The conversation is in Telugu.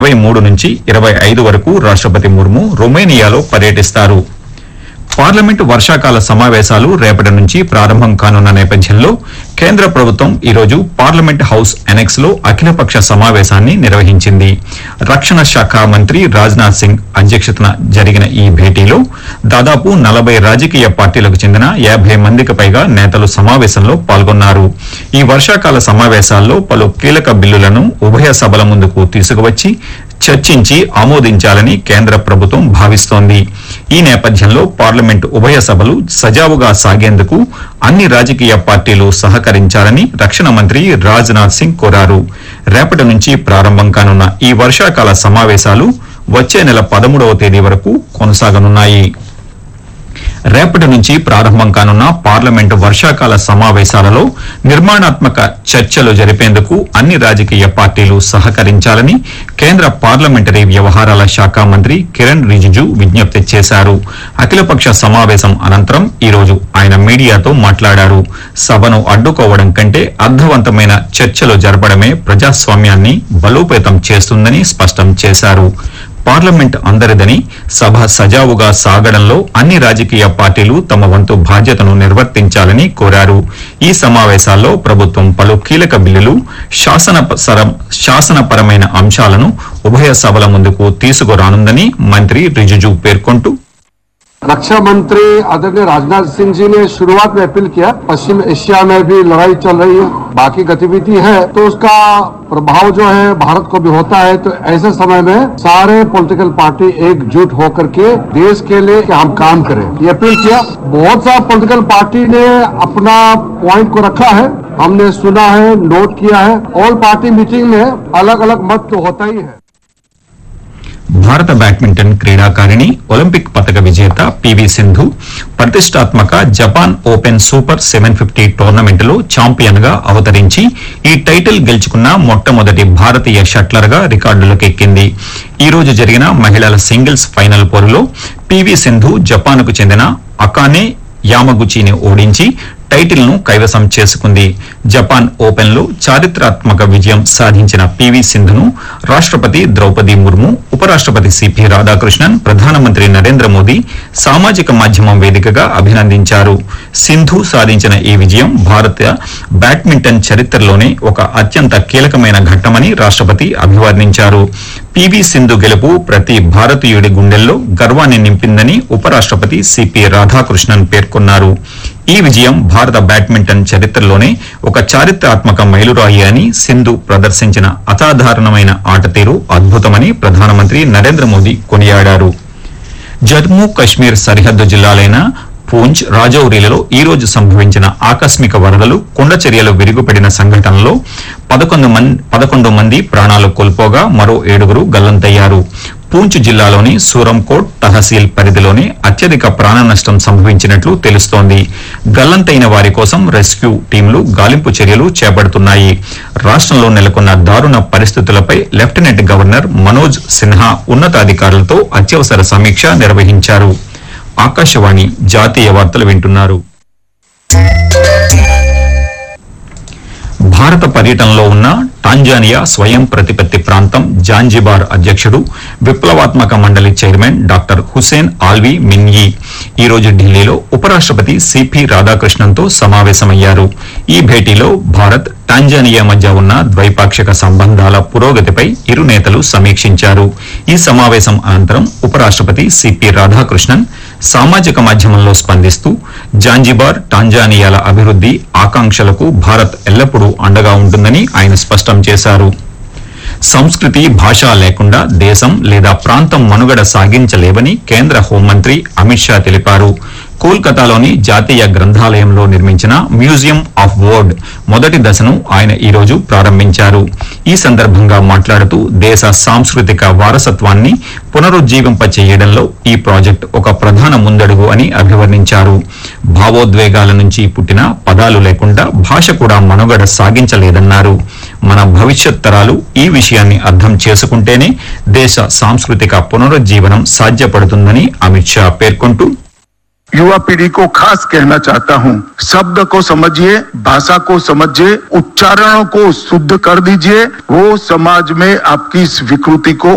ఇరవై మూడు నుంచి ఇరవై ఐదు వరకు రాష్ట్రపతి ముర్ము రొమేనియాలో పర్యటిస్తారు పార్లమెంటు వర్షాకాల సమావేశాలు రేపటి నుంచి ప్రారంభం కానున్న నేపథ్యంలో కేంద్ర ప్రభుత్వం ఈరోజు పార్లమెంట్ హౌస్ ఎనెక్స్ లో అఖిలపక్ష సమావేశాన్ని నిర్వహించింది రక్షణ శాఖ మంత్రి రాజ్నాథ్ సింగ్ అధ్యక్షతన జరిగిన ఈ భేటీలో దాదాపు నలభై రాజకీయ పార్టీలకు చెందిన యాభై మందికి పైగా నేతలు సమావేశంలో పాల్గొన్నారు ఈ వర్షాకాల సమావేశాల్లో పలు కీలక బిల్లులను ఉభయ సభల ముందుకు తీసుకువచ్చి చర్చించి ఆమోదించాలని కేంద్ర ప్రభుత్వం భావిస్తోంది ఈ నేపథ్యంలో పార్లమెంటు ఉభయ సభలు సజావుగా సాగేందుకు అన్ని రాజకీయ పార్టీలు సహకరించాలని రక్షణ మంత్రి రాజ్నాథ్ సింగ్ కోరారు రేపటి నుంచి ప్రారంభం కానున్న ఈ వర్షాకాల సమావేశాలు వచ్చే నెల పదమూడవ తేదీ వరకు కొనసాగనున్నాయి రేపటి నుంచి ప్రారంభం కానున్న పార్లమెంటు వర్షాకాల సమావేశాలలో నిర్మాణాత్మక చర్చలు జరిపేందుకు అన్ని రాజకీయ పార్టీలు సహకరించాలని కేంద్ర పార్లమెంటరీ వ్యవహారాల శాఖ మంత్రి కిరణ్ రిజిజు విజ్ఞప్తి చేశారు అఖిలపక్ష సమావేశం అనంతరం ఈరోజు ఆయన మీడియాతో మాట్లాడారు సభను అడ్డుకోవడం కంటే అర్థవంతమైన చర్చలు జరపడమే ప్రజాస్వామ్యాన్ని బలోపేతం చేస్తుందని స్పష్టం చేశారు పార్లమెంట్ అందరిదని సభ సజావుగా సాగడంలో అన్ని రాజకీయ పార్టీలు తమ వంతు బాధ్యతను నిర్వర్తించాలని కోరారు ఈ సమావేశాల్లో ప్రభుత్వం పలు కీలక బిల్లులు శాసన శాసనపరమైన అంశాలను ఉభయ సభల ముందుకు తీసుకురానుందని మంత్రి రిజిజు పేర్కొంటూ रक्षा मंत्री आदरणीय राजनाथ सिंह जी ने शुरुआत में अपील किया पश्चिम एशिया में भी लड़ाई चल रही है बाकी गतिविधि है तो उसका प्रभाव जो है भारत को भी होता है तो ऐसे समय में सारे पॉलिटिकल पार्टी एकजुट होकर के देश के लिए कि हम काम करें ये अपील किया बहुत सा पॉलिटिकल पार्टी ने अपना पॉइंट को रखा है हमने सुना है नोट किया है ऑल पार्टी मीटिंग में अलग अलग मत तो होता ही है భారత బ్యాడ్మింటన్ క్రీడాకారిణి ఒలింపిక్ పతక విజేత పివి సింధు ప్రతిష్టాత్మక Japan open super seven fifty టోర్నమెంటులో ఛాంపియన్ గా అవతరించి ఈ టైటిల్ గెలుచుకున్న మొట్టమొదటి భారతీయ షట్లర్ గా రికార్డులకెక్కింది ఈ రోజు జరిగిన మహిళల సింగిల్స్ ఫైనల్ పోరులో పివి సింధు జపాన్ కు చెందిన అకానే యామగుచిని ఓడించి టైటిల్ ను కైవసం చేసుకుంది జపాన్ ఓపెన్ లో చారిత్రాత్మక విజయం సాధించిన పివి సింధును రాష్ట్రపతి ద్రౌపది ముర్ము ఉపరాష్ట్రపతి సిపి రాధాకృష్ణన్ ప్రధానమంత్రి నరేంద్ర మోదీ సామాజిక మాధ్యమం వేదికగా అభినందించారు సింధు సాధించిన ఈ విజయం భారత బ్యాడ్మింటన్ చరిత్రలోనే ఒక అత్యంత కీలకమైన ఘట్టమని రాష్ట్రపతి అభివర్ణించారు పివి సింధు గెలుపు ప్రతి భారతీయుడి గుండెల్లో గర్వాన్ని నింపిందని ఉపరాష్ట్రపతి సిపి రాధాకృష్ణన్ పేర్కొన్నారు ఈ విజయం భారత బ్యాడ్మింటన్ చరిత్రలోనే ఒక చారిత్రాత్మక మైలురాయి అని సింధు ప్రదర్శించిన అసాధారణమైన ఆట తీరు అద్భుతమని ప్రధానమంత్రి నరేంద్ర మోదీ కొనియాడారు జమ్మూ కశ్మీర్ సరిహద్దు జిల్లాలైన పూంచ్ రాజౌరీలలో ఈ రోజు సంభవించిన ఆకస్మిక వరదలు కొండ చర్యలు విరుగుపడిన సంఘటనలో పదకొండు మంది పదకొండు మంది ప్రాణాలు కోల్పోగా మరో ఏడుగురు గల్లంతయ్యారు పూంచ్ జిల్లాలోని సూరంకోట్ తహసీల్ పరిధిలోనే అత్యధిక ప్రాణ నష్టం సంభవించినట్లు తెలుస్తోంది గల్లంతైన వారి కోసం రెస్క్యూ టీంలు గాలింపు చర్యలు చేపడుతున్నాయి రాష్ట్రంలో నెలకొన్న దారుణ పరిస్థితులపై లెఫ్టినెంట్ గవర్నర్ మనోజ్ సిన్హా ఉన్నతాధికారులతో అత్యవసర సమీక్ష నిర్వహించారు ఆకాశవాణి జాతీయ వార్తలు వింటున్నారు భారత పర్యటనలో ఉన్న టాంజానియా స్వయం ప్రతిపత్తి ప్రాంతం జాంజిబార్ అధ్యక్షుడు విప్లవాత్మక మండలి chairman doctor Hussein Ali Mwinyi ఈ రోజు ఢిల్లీలో ఉపరాష్ట్రపతి సిపి రాధాకృష్ణన్తో సమావేశమయ్యారు ఈ భేటీలో భారత్ టాంజానియా మధ్య ఉన్న ద్వైపాక్షిక సంబంధాల పురోగతిపై ఇరు నేతలు సమీక్షించారు ఈ సమావేశం అనంతరం ఉపరాష్ట్రపతి సిపి రాధాకృష్ణన్ సామాజిక మాధ్యమంలో స్పందిస్తూ జాంజిబార్ టాంజానియాల అభివృద్ది ఆకాంక్షలకు భారత్ ఎల్లప్పుడూ అండగా ఉంటుందని ఆయన స్పష్టం చేశారు సంస్కృతి భాష లేకుండా దేశం లేదా ప్రాంతం మనుగడ సాగించలేవని కేంద్ర హోంమంత్రి అమిత్ షా తెలిపారు కోల్కతాలోని జాతీయ గ్రంథాలయంలో నిర్మించిన మ్యూజియం ఆఫ్ వర్డ్ మొదటి దశను ఆయన ఈ రోజు ప్రారంభించారు ఈ సందర్భంగా మాట్లాడుతూ దేశ సాంస్కృతిక వారసత్వాన్ని పునరుజ్జీవింప చేయడంలో ఈ ప్రాజెక్ట్ ఒక ప్రధాన ముందడుగు అని అభివర్ణించారు భావోద్వేగాల నుంచి పుట్టిన పదాలు లేకుండా భాష కూడా మనుగడ సాగించలేదన్నారు మన భవిష్యత్ తరాలు ఈ విషయాన్ని అర్థం చేసుకుంటేనే దేశ సాంస్కృతిక పునరుజ్జీవనం సాధ్యపడుతుందని అమిత్ షా పేర్కొంటూ युवा पीढ़ी को खास कहना चाहता हूँ शब्द को समझिए भाषा को समझिए उच्चारणों को शुद्ध कर दीजिए वो समाज में आपकी इस विकृति को